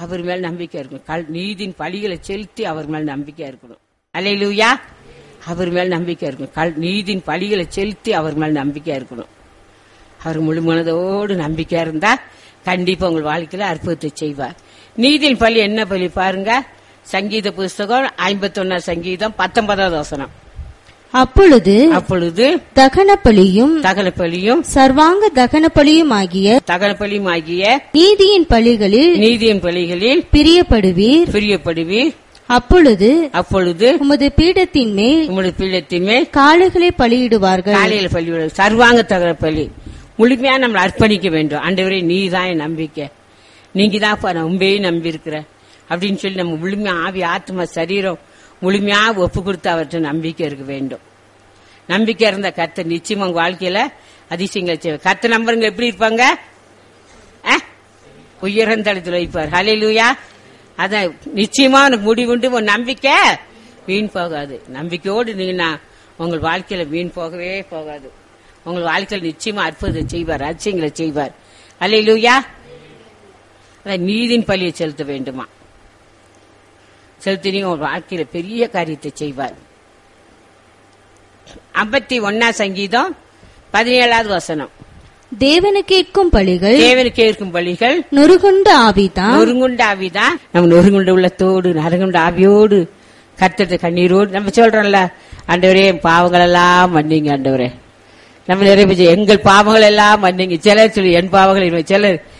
அவர் மேல் நம்பிக்கை இருக்கணும் கல்- நீதியின் பழிகளை செலுத்தி அவர் மேல் நம்பிக்கை இருக்கணும் அல்லையிலூயா அவர் மேல் நம்பிக்கை இருக்கணும் கல்- நீதியின் பழிகளை செலுத்தி அவர் மேல் நம்பிக்கை இருக்கணும் அவர் முழு மனதோடு நம்பிக்கையா இருந்தா கண்டிப்பா உங்கள் வாழ்க்கையில அற்புதத்தை செய்வார் நீதியின் பள்ளி என்ன பள்ளி பாருங்க சங்கீத புஸ்தகம் ஐம்பத்தொன்னா சங்கீதம் பத்தொன்பதாவது வசனம் அப்பொழுது அப்பொழுது தகன பலியும் தகன பலியும் சர்வாங்க தகன பலியும் ஆகிய தகன பலியும் ஆகிய நீதியின் பலிகளில் நீதியின் பலிகளில் பிரியப்படுவீர் பிரியப்படுவீர் அப்பொழுது அப்பொழுது உமது பீடத்தின் மேல் உங்களுடைய பீடத்தின் மேல் காளைகளை பலியிடுவார்கள் காலையில பள்ளி விட- சர்வாங்க தகர பள்ளி முழுமையா நம்மளை அர்ப்பணிக்க வேண்டும் ஆண்டவரே நீ தான் என் நம்பிக்கை நீங்க தான் நான் உண்மையே நம்பி இருக்கிறேன் அப்படின்னு சொல்லி நம்ம முழுமையா ஆவி ஆத்மா சரீரம் முழுமையா ஒப்பு கொடுத்து அவர்கிட்ட நம்பிக்கை இருக்க வேண்டும் நம்பிக்கை இருந்த கத்த நிச்சயம் உங்க வாழ்க்கையில அதிசயங்களை செய்வார் கத்த நம்பருங்க எப்படி இருப்பாங்க அஹ்? உயர்ந்த இடத்துல வைப்பார் ஹalleluya அதான் நிச்சயமா உனக்கு முடிவுண்டு உன் நம்பிக்கை வீண் போகாது நம்பிக்கையோடு நீங்க உங்கள் வாழ்க்கையில வீண் போகவே போகாது உங்கள் வாழ்க்கையில நிச்சயமா அற்புதம் செய்வார் அதிசயங்களை செய்வார் ஹalleluya அதான் நீதின் பலியை செலுத்த வேண்டுமா செலுத்தி நீங்க உங்க வாழ்க்கையில பெரிய காரியத்தை செய்வார் ஐம்பத்தி ஒன்னா சங்கீதம் பதினேழாவது வசனம் தேவனு கேட்கும் பலிகள் தேவனுக்கு இருக்கும் பலிகள் நொறுகுண்ட ஆவிதான் நொறுங்குண்ட ஆவிதான் நம்ம நொறுங்குண்ட உள்ளத்தோடு நறுங்குண்ட ஆவியோடு கத்தட்டு கண்ணீரோடு நம்ம சொல்றோம்ல ஆண்டவரே என் பாவங்கள் எல்லாம் மன்னிங்க ஆண்டவரே நம்ம நிறைய பேர் எங்கள் பாவங்கள் எல்லாம் மன்னிங்க சிலர் சொல்லி என் பாவங்கள் இல்லை. சிலர்